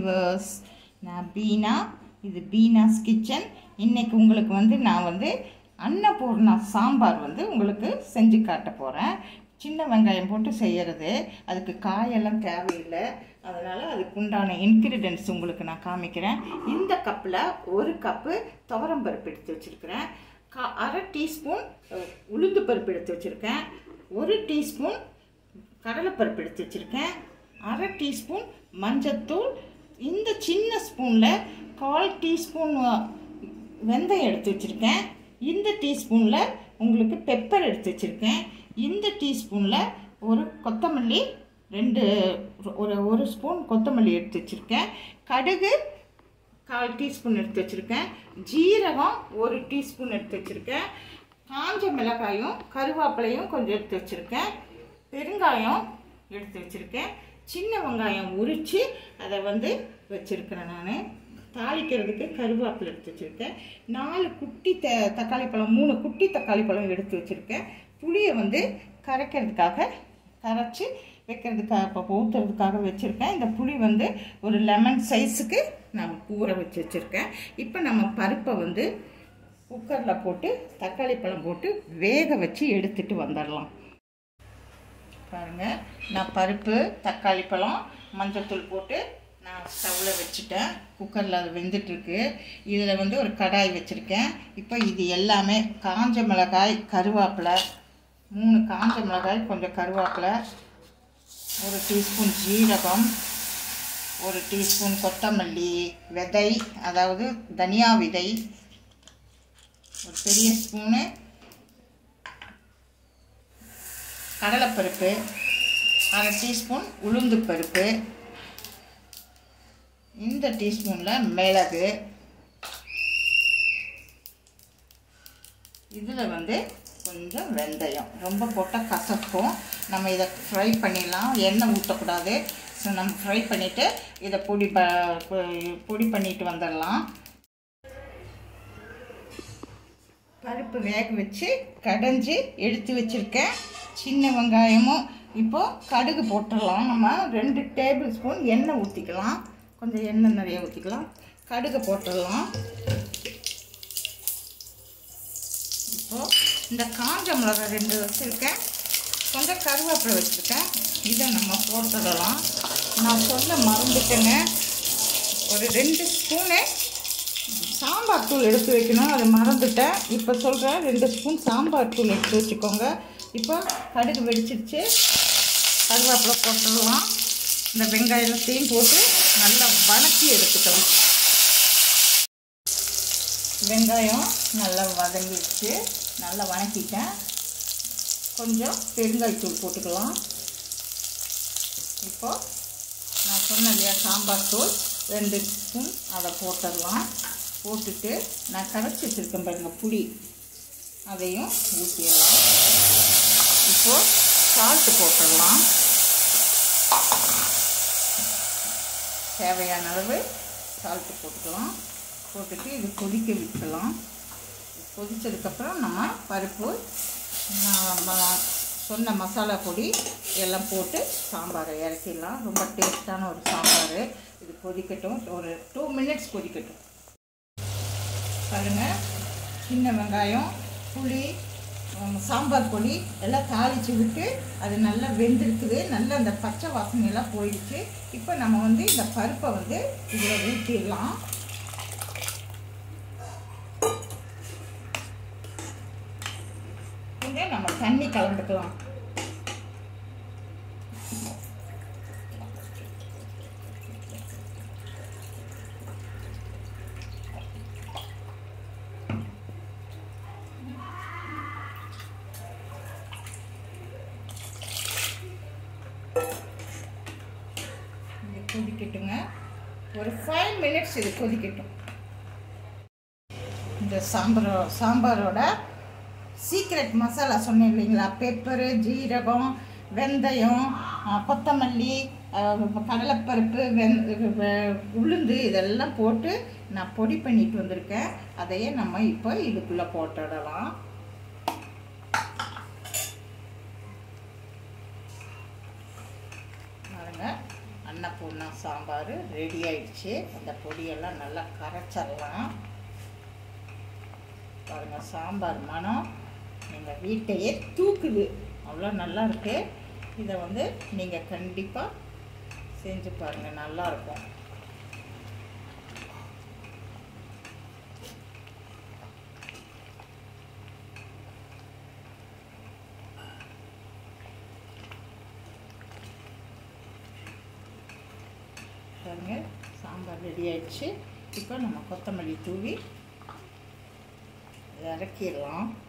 viewers நான் பீனா இது பீனாஸ் kitchen இன்னைக்கு உங்களுக்கு வந்து நான் வந்து அன்னபூர்ணா சாம்பார் வந்து உங்களுக்கு செஞ்சு காட்ட போகிறேன் சின்ன வெங்காயம் போட்டு செய்கிறது அதுக்கு காயெல்லாம் தேவையில்லை அதனால் அதுக்கு உண்டான இன்க்ரீடியன்ட்ஸ் உங்களுக்கு நான் காமிக்கிறேன் இந்த கப்பில் ஒரு கப்பு துவரம்பருப்பு எடுத்து வச்சுருக்கிறேன் கா அரை டீஸ்பூன் அஹ், உளுந்து பருப்பு எடுத்து வச்சுருக்கேன் ஒரு டீஸ்பூன் கடலைப்பருப்பு எடுத்து வச்சுருக்கேன் அரை டீஸ்பூன் மஞ்சத்தூள் இந்த சின்ன ஸ்பூனில் கால் டீஸ்பூன் வெந்தயம் எடுத்து வச்சுருக்கேன் இந்த டீஸ்பூனில் உங்களுக்கு பெப்பர் எடுத்து வச்சுருக்கேன் இந்த டீஸ்பூனில் ஒரு கொத்தமல்லி ரெண்டு ஒரு ஒரு ஸ்பூன் கொத்தமல்லி எடுத்து வச்சுருக்கேன் கடுகு கால் டீஸ்பூன் எடுத்து வச்சுருக்கேன் ஜீரகம் ஒரு டீஸ்பூன் எடுத்து வச்சுருக்கேன் காஞ்ச மிளகாயும் கருவேப்பிலையும் கொஞ்சம் எடுத்து வச்சுருக்கேன் பெருங்காயம் எடுத்து வச்சுருக்கேன் சின்ன வெங்காயம் உரித்து அதை வந்து வச்சுருக்கிறேன் நான் தாளிக்கிறதுக்கு கருவேப்பிலை எடுத்து வச்சுருக்கேன் நாலு குட்டி த தக்காளி பழம் மூணு குட்டி தக்காளி பழம் எடுத்து வச்சுருக்கேன் புளியை வந்து கரைக்கிறதுக்காக கரைச்சி வைக்கிறதுக்காக இப்போ ஊற்றுறதுக்காக வச்சுருக்கேன் இந்த புளி வந்து ஒரு லெமன் சைஸுக்கு நான் ஊற வச்சு வச்சுருக்கேன் இப்போ நம்ம பருப்பை வந்து குக்கரில் போட்டு தக்காளி பழம் போட்டு வேக வச்சு எடுத்துட்டு வந்துடலாம் பாருங்கள் நான் பருப்பு தக்காளி பழம் மஞ்சத்தூள் போட்டு நான் ஸ்டவ்வில் வச்சுட்டேன் குக்கரில் அது வெந்துட்டுருக்கு இதில் வந்து ஒரு கடாய் வச்சுருக்கேன் இப்போ இது எல்லாமே காஞ்ச மிளகாய் கருவேப்பிலை மூணு காஞ்ச மிளகாய் கொஞ்சம் கருவேப்பிலை ஒரு டீஸ்பூன் ஜீரகம் ஒரு டீஸ்பூன் கொத்தமல்லி விதை அதாவது தனியா விதை ஒரு பெரிய ஸ்பூனு கடலைப்பருப்பு அரை டீஸ்பூன் உளுந்து பருப்பு இந்த டீஸ்பூனில் மிளகு இதில் வந்து கொஞ்சம் வெந்தயம் ரொம்ப போட்டால் கசக்கும் நம்ம இதை ஃப்ரை பண்ணிடலாம் எண்ணெய் ஊற்றக்கூடாது ஸோ நம்ம ஃப்ரை பண்ணிவிட்டு இதை பொடி ப பொ- பொடி பண்ணிட்டு வந்துடலாம் பருப்பு வேக வச்சு கடைஞ்சி எடுத்து வச்சுருக்கேன் சின்ன வெங்காயமும் இப்போது கடுகு போட்டுடலாம் நம்ம ரெண்டு டேபிள் ஸ்பூன் எண்ணெய் ஊற்றிக்கலாம் கொஞ்சம் எண்ணெய் நிறைய ஊற்றிக்கலாம் கடுகு போட்டுடலாம் இப்போது இந்த காஞ்ச மிளகாய் ரெண்டு வச்சுருக்கேன் கொஞ்சம் கருவேப்பிலை வச்சுருக்கேன் இதை நம்ம போட்டுடலாம் நான் சொல்ல மறந்துட்டேங்க ஒரு ரெண்டு ஸ்பூனு சாம்பார் தூள் எடுத்து வைக்கணும் அதை மறந்துட்டேன் இப்போ சொல்கிறேன் ரெண்டு ஸ்பூன் சாம்பார் தூள் எடுத்து வச்சுக்கோங்க இப்போ கடுகு வெடிச்சிருச்சு கருவேப்பிலை போட்டுடலாம் இந்த வெங்காயத்தையும் போட்டு நல்லா வதக்கி எடுத்துக்கலாம் வெங்காயம் நல்லா வதங்கிடுச்சு நல்லா வதக்கிட்டேன் கொஞ்சம் பெருங்காயத்தூள் போட்டுக்கலாம் இப்போ நான் சொன்னேன் இல்லையா சாம்பார் தூள் ரெண்டு ஸ்பூன் அதை போட்டுடலாம் போட்டுட்டு நான் கரைச்சி வச்சுருக்கேன் பாருங்க புளி அதையும் ஊற்றிடலாம் இப்போது சால்ட்டு போட்டுடலாம் தேவையான அளவு சால்ட்டு போட்டுக்கலாம் போட்டுட்டு இது கொதிக்க விட்டுக்கலாம் கொதிச்சதுக்கப்புறம் நம்ம பருப்பு நம்ம சொன்ன மசாலா பொடி எல்லாம் போட்டு சாம்பாரை இறக்கிடலாம் ரொம்ப டேஸ்டான ஒரு சாம்பார் இது கொதிக்கட்டும் ஒரு டூ மினிட்ஸ் கொதிக்கட்டும் பாருங்கள் சின்ன வெங்காயம் புளி உம், சாம்பார் பொடி எல்லாம் தாளித்து விட்டு அது நல்லா வெந்திருக்குது நல்லா அந்த பச்சை வாசனையெல்லாம் போயிடுச்சு இப்போ நம்ம வந்து இந்த பருப்பை வந்து இதில் ஊற்றிடலாம் கொஞ்சம் நம்ம தண்ணி கலந்துக்கலாம் இது கொதிக்கட்டுங்க ஒரு ஃபைவ் மினிட்ஸ் இது கொதிக்கட்டும் இந்த சாம்பாரோ சாம்பாரோட சீக்ரெட் மசாலா சொன்னேன் இல்லைங்களா பெப்பரு ஜீரகம் வெந்தயம் ஆ, கொத்தமல்லி ஆ, கடலைப்பருப்பு வெந் வெ- உளுந்து இதெல்லாம் போட்டு நான் பொடி பண்ணிட்டு வந்திருக்கேன் அதையே நம்ம இப்போ இதுக்குள்ளே போட்டுடலாம் பாருங்க அன்னபூர்ணா சாம்பார் ரெடி ஆயிடுச்சு அந்த பொடியெல்லாம் நல்லா கரைச்சிடலாம் பாருங்கள் சாம்பார் மனம் எங்கள் வீட்டையே தூக்குது அவ்வளோ நல்லா இருக்கு இதை வந்து நீங்கள் கண்டிப்பாக செஞ்சு பாருங்கள் நல்லாயிருக்கும் பாருங்க சாம்பார் ரெடி ஆயிடுச்சு இப்போ நம்ம கொத்தமல்லி தூவி இறக்கிடலாம்